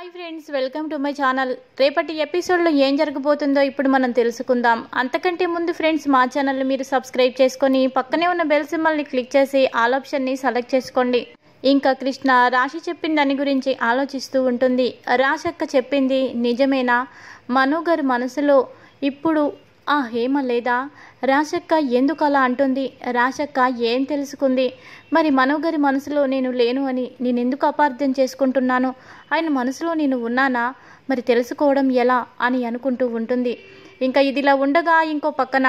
hi friends welcome to my channel రేపటి ఎపిసోడ్లో ఏం జరగబోతుందో ఇప్పుడు మనం తెలుసుకుందాం అంతకంటే ముందు ఫ్రెండ్స్ మా ఛానల్ని మీరు సబ్స్క్రైబ్ చేసుకొని పక్కనే ఉన్న బెల్ సింబల్ని క్లిక్ చేసి ఆల్ ఆప్షన్ని సెలెక్ట్ చేసుకోండి ఇంకా కృష్ణ రాశి చెప్పిన దాని గురించి ఆలోచిస్తూ ఉంటుంది రాశక్క చెప్పింది నిజమేనా మను గారి మనసులో ఇప్పుడు ఆ హేమ లేదా రాశక్క ఎందుకు అలా అంటుంది రాశక్క ఏం తెలుసుకుంది మరి మనోగరి మనసులో నేను లేను అని నేను ఎందుకు అపార్థం చేసుకుంటున్నాను ఆయన మనసులో నేను ఉన్నానా మరి తెలుసుకోవడం ఎలా అని అనుకుంటూ ఉంటుంది ఇంకా ఇదిలా ఉండగా ఇంకో పక్కన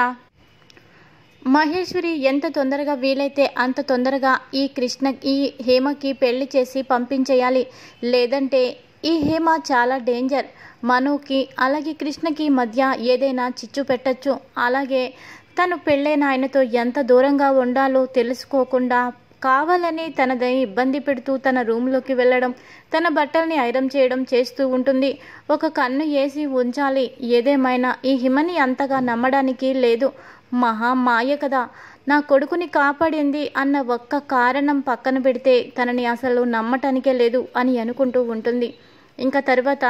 మహేశ్వరి ఎంత తొందరగా వీలైతే అంత తొందరగా ఈ కృష్ణ ఈ హేమకి పెళ్లి చేసి పంపించేయాలి లేదంటే ఈ హేమ చాలా డేంజర్ మనుకి అలాగే కృష్ణకి మధ్య ఏదైనా చిచ్చు పెట్టచ్చు అలాగే తను పెళ్ళైన ఆయనతో ఎంత దూరంగా ఉండాలో తెలుసుకోకుండా కావాలని తనని ఇబ్బంది పెడుతూ తన రూమ్లోకి వెళ్ళడం తన బట్టల్ని ఐరన్ చేయడం చేస్తూ ఉంటుంది ఒక కన్ను వేసి ఉంచాలి ఏదేమైనా ఈ హిమని అంతగా నమ్మడానికి లేదు మహా మాయ కదా నా కొడుకుని కాపాడింది అన్న ఒక్క కారణం పక్కన పెడితే తనని అసలు నమ్మటానికే లేదు అని అనుకుంటూ ఉంటుంది ఇంకా తర్వాత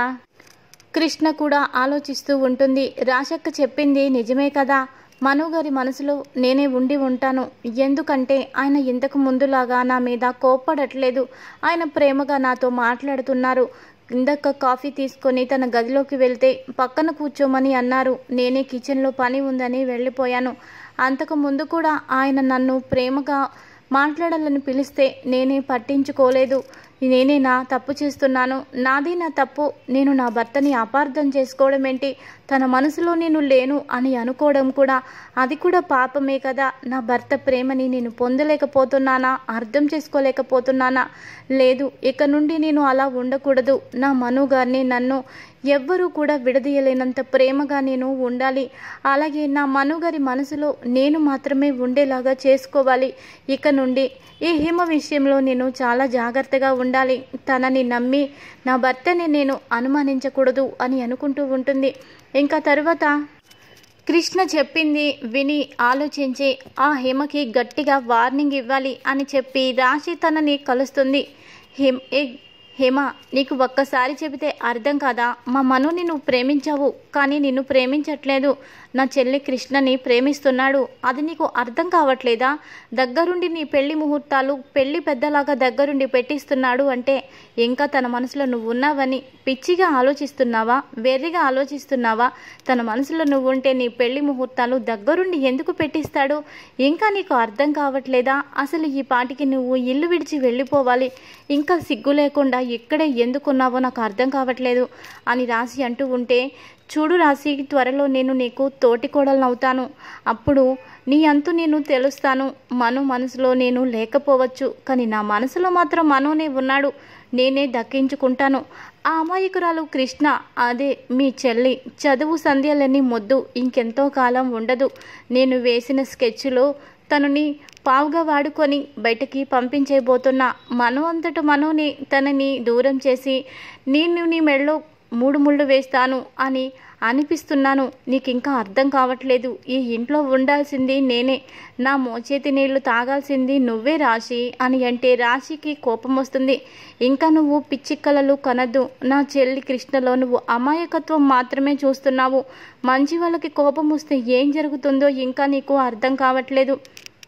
కృష్ణ కూడా ఆలోచిస్తూ ఉంటుంది రాశక్క చెప్పింది నిజమే కదా మను గారి మనసులో నేనే ఉండి ఉంటాను ఎందుకంటే ఆయన ఇంతకు ముందులాగా నా మీద కోప్పడట్లేదు ఆయన ప్రేమగా నాతో మాట్లాడుతున్నారు ఇందాక కాఫీ తీసుకొని తన గదిలోకి వెళ్తే పక్కన కూర్చోమని అన్నారు నేనే కిచెన్లో పని ఉందని వెళ్ళిపోయాను అంతకు ముందు కూడా ఆయన నన్ను ప్రేమగా మాట్లాడాలని పిలిస్తే నేనే పట్టించుకోలేదు నేనే నా తప్పు చేస్తున్నాను నాది నా తప్పు నేను నా భర్తని అపార్థం చేసుకోవడం ఏంటి తన మనసులో నేను లేను అని అనుకోవడం కూడా అది కూడా పాపమే కదా నా భర్త ప్రేమని నేను పొందలేకపోతున్నానా అర్థం చేసుకోలేకపోతున్నానా లేదు ఇక నుండి నేను అలా ఉండకూడదు నా మను గారిని నన్ను ఎవ్వరూ కూడా విడదీయలేనంత ప్రేమగా నేను ఉండాలి అలాగే నా మనుగారి మనసులో నేను మాత్రమే ఉండేలాగా చేసుకోవాలి ఇక నుండి ఈ హిమ విషయంలో నేను చాలా జాగ్రత్తగా ఉండాలి తనని నమ్మి నా భర్తని నేను అనుమానించకూడదు అని అనుకుంటూ ఉంటుంది ఇంకా తర్వాత కృష్ణ చెప్పింది విని ఆలోచించి ఆ హిమకి గట్టిగా వార్నింగ్ ఇవ్వాలి అని చెప్పి రాశి తనని కలుస్తుంది హిమ్ ఏ హేమ నీకు ఒక్కసారి చెబితే అర్థం కాదా మా మనుని నువ్వు ప్రేమించావు కానీ నిన్ను ప్రేమించట్లేదు నా చెల్లి కృష్ణని ప్రేమిస్తున్నాడు అది నీకు అర్థం కావట్లేదా దగ్గరుండి నీ పెళ్లి ముహూర్తాలు పెళ్లి పెద్దలాగా దగ్గరుండి పెట్టిస్తున్నాడు అంటే ఇంకా తన మనసులో నువ్వు ఉన్నావని పిచ్చిగా ఆలోచిస్తున్నావా వెర్రిగా ఆలోచిస్తున్నావా తన మనసులో నువ్వు ఉంటే నీ పెళ్లి ముహూర్తాలు దగ్గరుండి ఎందుకు పెట్టిస్తాడు ఇంకా నీకు అర్థం కావట్లేదా అసలు ఈ పాటికి నువ్వు ఇల్లు విడిచి వెళ్ళిపోవాలి ఇంకా సిగ్గు లేకుండా ఇక్కడే ఎందుకున్నావో నాకు అర్థం కావట్లేదు అని రాసి అంటూ ఉంటే చూడు రాసి త్వరలో నేను నీకు తోటి అవుతాను అప్పుడు నీ అంతు నేను తెలుస్తాను మను మనసులో నేను లేకపోవచ్చు కానీ నా మనసులో మాత్రం మనోనే ఉన్నాడు నేనే దక్కించుకుంటాను ఆ అమాయకురాలు కృష్ణ అదే మీ చెల్లి చదువు సంధ్యలన్నీ మొద్దు ఇంకెంతో కాలం ఉండదు నేను వేసిన స్కెచ్లో తనని పావుగా వాడుకొని బయటకి పంపించేయబోతున్నా మనో అంతట మనోని తనని దూరం చేసి నేను నీ మెడలో మూడు ముళ్ళు వేస్తాను అని అనిపిస్తున్నాను నీకు ఇంకా అర్థం కావట్లేదు ఈ ఇంట్లో ఉండాల్సింది నేనే నా మోచేతి నీళ్లు తాగాల్సింది నువ్వే రాశి అని అంటే రాశికి కోపం వస్తుంది ఇంకా నువ్వు పిచ్చిక్కలలు కనద్దు నా చెల్లి కృష్ణలో నువ్వు అమాయకత్వం మాత్రమే చూస్తున్నావు మంచి వాళ్ళకి కోపం వస్తే ఏం జరుగుతుందో ఇంకా నీకు అర్థం కావట్లేదు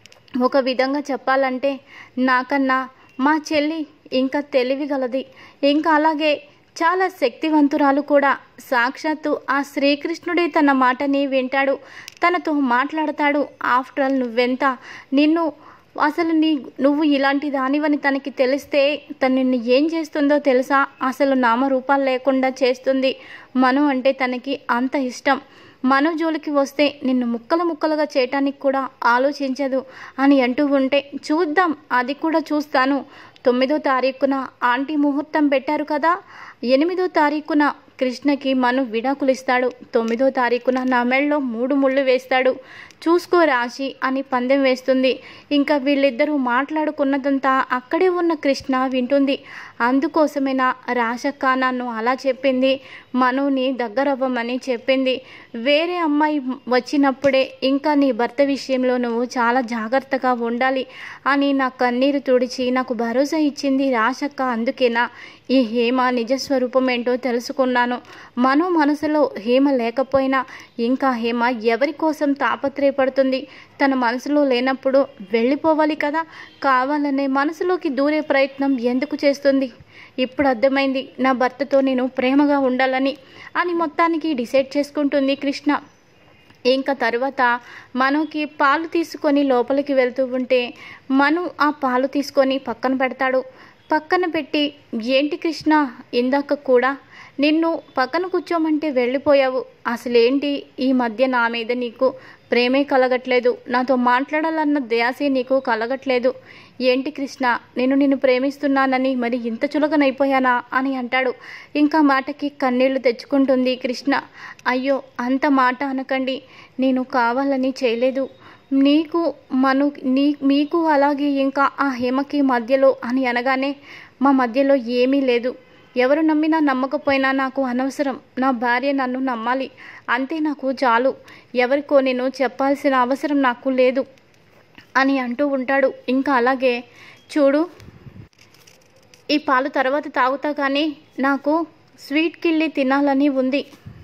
ఒక విధంగా చెప్పాలంటే నాకన్నా మా చెల్లి ఇంకా తెలివిగలది ఇంకా అలాగే చాలా శక్తివంతురాలు కూడా సాక్షాత్తు ఆ శ్రీకృష్ణుడే తన మాటని వింటాడు తనతో మాట్లాడతాడు ఆఫ్టర్ ఆల్ నువ్వెంత నిన్ను అసలు నీ నువ్వు ఇలాంటి దానివని తనకి తెలిస్తే తను నిన్ను ఏం చేస్తుందో తెలుసా అసలు నామరూపాలు లేకుండా చేస్తుంది మను అంటే తనకి అంత ఇష్టం మను జోలికి వస్తే నిన్ను ముక్కలు ముక్కలుగా చేయటానికి కూడా ఆలోచించదు అని అంటూ ఉంటే చూద్దాం అది కూడా చూస్తాను తొమ్మిదో తారీఖున ఆంటీ ముహూర్తం పెట్టారు కదా ఎనిమిదో తారీఖున కృష్ణకి మను విడాకులు ఇస్తాడు తొమ్మిదో తారీఖున నా మెళ్ళలో మూడు ముళ్ళు వేస్తాడు చూసుకో రాశి అని పందెం వేస్తుంది ఇంకా వీళ్ళిద్దరూ మాట్లాడుకున్నదంతా అక్కడే ఉన్న కృష్ణ వింటుంది అందుకోసమేనా రాశక్క నన్ను అలా చెప్పింది మనుని దగ్గరవ్వమని చెప్పింది వేరే అమ్మాయి వచ్చినప్పుడే ఇంకా నీ భర్త విషయంలో నువ్వు చాలా జాగ్రత్తగా ఉండాలి అని నా కన్నీరు తుడిచి నాకు భరోసా ఇచ్చింది రాశక్క అందుకేనా ఈ హేమ నిజస్వరూపం ఏంటో తెలుసుకున్నాను మను మనసులో హేమ లేకపోయినా ఇంకా హేమ ఎవరి కోసం తాపత్రయపడుతుంది తన మనసులో లేనప్పుడు వెళ్ళిపోవాలి కదా కావాలనే మనసులోకి దూరే ప్రయత్నం ఎందుకు చేస్తుంది ఇప్పుడు అర్థమైంది నా భర్తతో నేను ప్రేమగా ఉండాలని అని మొత్తానికి డిసైడ్ చేసుకుంటుంది కృష్ణ ఇంకా తర్వాత మనకి పాలు తీసుకొని లోపలికి వెళ్తూ ఉంటే మను ఆ పాలు తీసుకొని పక్కన పెడతాడు పక్కన పెట్టి ఏంటి కృష్ణ ఇందాక కూడా నిన్ను పక్కన కూర్చోమంటే వెళ్ళిపోయావు అసలేంటి ఈ మధ్య నా మీద నీకు ప్రేమే కలగట్లేదు నాతో మాట్లాడాలన్న ధ్యాసే నీకు కలగట్లేదు ఏంటి కృష్ణ నేను నిన్ను ప్రేమిస్తున్నానని మరి ఇంత చులకనైపోయానా అని అంటాడు ఇంకా మాటకి కన్నీళ్లు తెచ్చుకుంటుంది కృష్ణ అయ్యో అంత మాట అనకండి నేను కావాలని చేయలేదు నీకు మను నీ మీకు అలాగే ఇంకా ఆ హేమకి మధ్యలో అని అనగానే మా మధ్యలో ఏమీ లేదు ఎవరు నమ్మినా నమ్మకపోయినా నాకు అనవసరం నా భార్య నన్ను నమ్మాలి అంతే నాకు చాలు ఎవరికో నేను చెప్పాల్సిన అవసరం నాకు లేదు అని అంటూ ఉంటాడు ఇంకా అలాగే చూడు ఈ పాలు తర్వాత తాగుతా కానీ నాకు స్వీట్ కిల్లి తినాలని ఉంది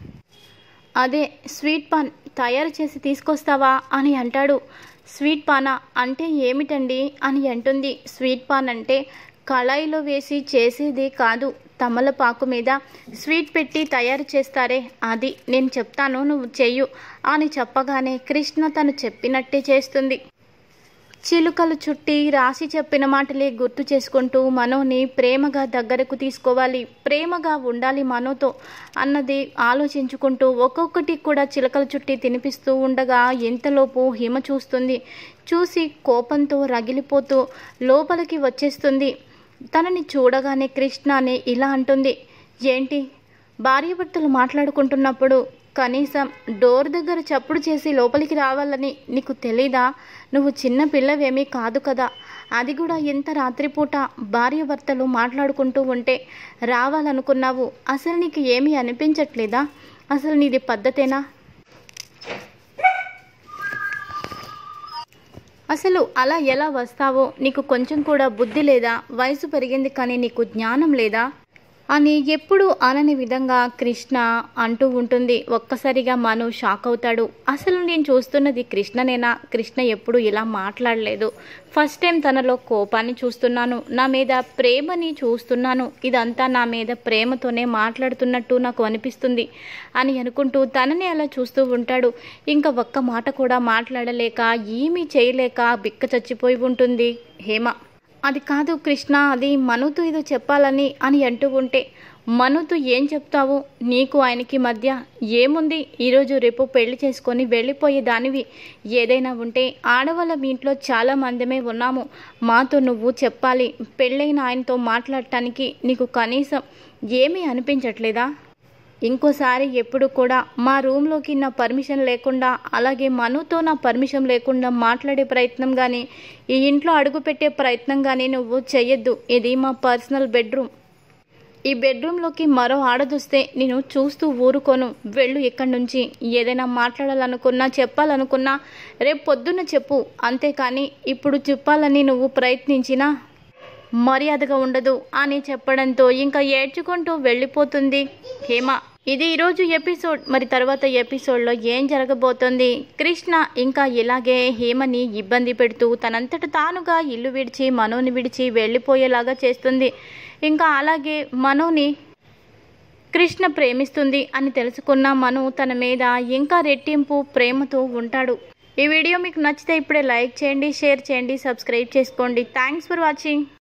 అదే స్వీట్ పాన్ తయారు చేసి తీసుకొస్తావా అని అంటాడు స్వీట్ పానా అంటే ఏమిటండి అని అంటుంది స్వీట్ పాన్ అంటే కళాయిలో వేసి చేసేది కాదు తమలపాకు మీద స్వీట్ పెట్టి తయారు చేస్తారే అది నేను చెప్తాను నువ్వు చెయ్యు అని చెప్పగానే కృష్ణ తను చెప్పినట్టే చేస్తుంది చిలుకలు చుట్టి రాసి చెప్పిన మాటలే గుర్తు చేసుకుంటూ మనోని ప్రేమగా దగ్గరకు తీసుకోవాలి ప్రేమగా ఉండాలి మనోతో అన్నది ఆలోచించుకుంటూ ఒక్కొక్కటి కూడా చిలుకలు చుట్టి తినిపిస్తూ ఉండగా ఇంతలోపు హిమ చూస్తుంది చూసి కోపంతో రగిలిపోతూ లోపలికి వచ్చేస్తుంది తనని చూడగానే కృష్ణని ఇలా అంటుంది ఏంటి భార్యాభర్తలు మాట్లాడుకుంటున్నప్పుడు కనీసం డోర్ దగ్గర చప్పుడు చేసి లోపలికి రావాలని నీకు తెలీదా నువ్వు చిన్న పిల్లవేమీ కాదు కదా అది కూడా ఇంత రాత్రిపూట భార్యాభర్తలు మాట్లాడుకుంటూ ఉంటే రావాలనుకున్నావు అసలు నీకు ఏమీ అనిపించట్లేదా అసలు నీది పద్ధతేనా అసలు అలా ఎలా వస్తావో నీకు కొంచెం కూడా బుద్ధి లేదా వయసు పెరిగింది కానీ నీకు జ్ఞానం లేదా అని ఎప్పుడు అనని విధంగా కృష్ణ అంటూ ఉంటుంది ఒక్కసారిగా మను షాక్ అవుతాడు అసలు నేను చూస్తున్నది కృష్ణనేనా కృష్ణ ఎప్పుడు ఇలా మాట్లాడలేదు ఫస్ట్ టైం తనలో కోపాన్ని చూస్తున్నాను నా మీద ప్రేమని చూస్తున్నాను ఇదంతా నా మీద ప్రేమతోనే మాట్లాడుతున్నట్టు నాకు అనిపిస్తుంది అని అనుకుంటూ తనని అలా చూస్తూ ఉంటాడు ఇంకా ఒక్క మాట కూడా మాట్లాడలేక ఏమీ చేయలేక బిక్క చచ్చిపోయి ఉంటుంది హేమ అది కాదు కృష్ణ అది మనుతో ఏదో చెప్పాలని అని అంటూ ఉంటే మనుతో ఏం చెప్తావు నీకు ఆయనకి మధ్య ఏముంది ఈరోజు రేపు పెళ్లి చేసుకొని వెళ్ళిపోయే దానివి ఏదైనా ఉంటే ఆడవాళ్ళ మీ ఇంట్లో చాలా మందమే ఉన్నాము మాతో నువ్వు చెప్పాలి పెళ్ళైన ఆయనతో మాట్లాడటానికి నీకు కనీసం ఏమీ అనిపించట్లేదా ఇంకోసారి ఎప్పుడు కూడా మా రూమ్లోకి నా పర్మిషన్ లేకుండా అలాగే మనుతో నా పర్మిషన్ లేకుండా మాట్లాడే ప్రయత్నం కానీ ఈ ఇంట్లో అడుగుపెట్టే ప్రయత్నం కానీ నువ్వు చెయ్యొద్దు ఇది మా పర్సనల్ బెడ్రూమ్ ఈ బెడ్రూమ్లోకి మరో ఆడదొస్తే నేను చూస్తూ ఊరుకోను వెళ్ళు ఇక్కడి నుంచి ఏదైనా మాట్లాడాలనుకున్నా చెప్పాలనుకున్నా రేపు పొద్దున్న చెప్పు అంతేకాని ఇప్పుడు చెప్పాలని నువ్వు ప్రయత్నించినా మర్యాదగా ఉండదు అని చెప్పడంతో ఇంకా ఏడ్చుకుంటూ వెళ్ళిపోతుంది హేమ ఇది ఈరోజు ఎపిసోడ్ మరి తర్వాత ఎపిసోడ్లో ఏం జరగబోతోంది కృష్ణ ఇంకా ఇలాగే హేమని ఇబ్బంది పెడుతూ తనంతట తానుగా ఇల్లు విడిచి మనోని విడిచి వెళ్ళిపోయేలాగా చేస్తుంది ఇంకా అలాగే మనోని కృష్ణ ప్రేమిస్తుంది అని తెలుసుకున్న మను తన మీద ఇంకా రెట్టింపు ప్రేమతో ఉంటాడు ఈ వీడియో మీకు నచ్చితే ఇప్పుడే లైక్ చేయండి షేర్ చేయండి సబ్స్క్రైబ్ చేసుకోండి థ్యాంక్స్ ఫర్ వాచింగ్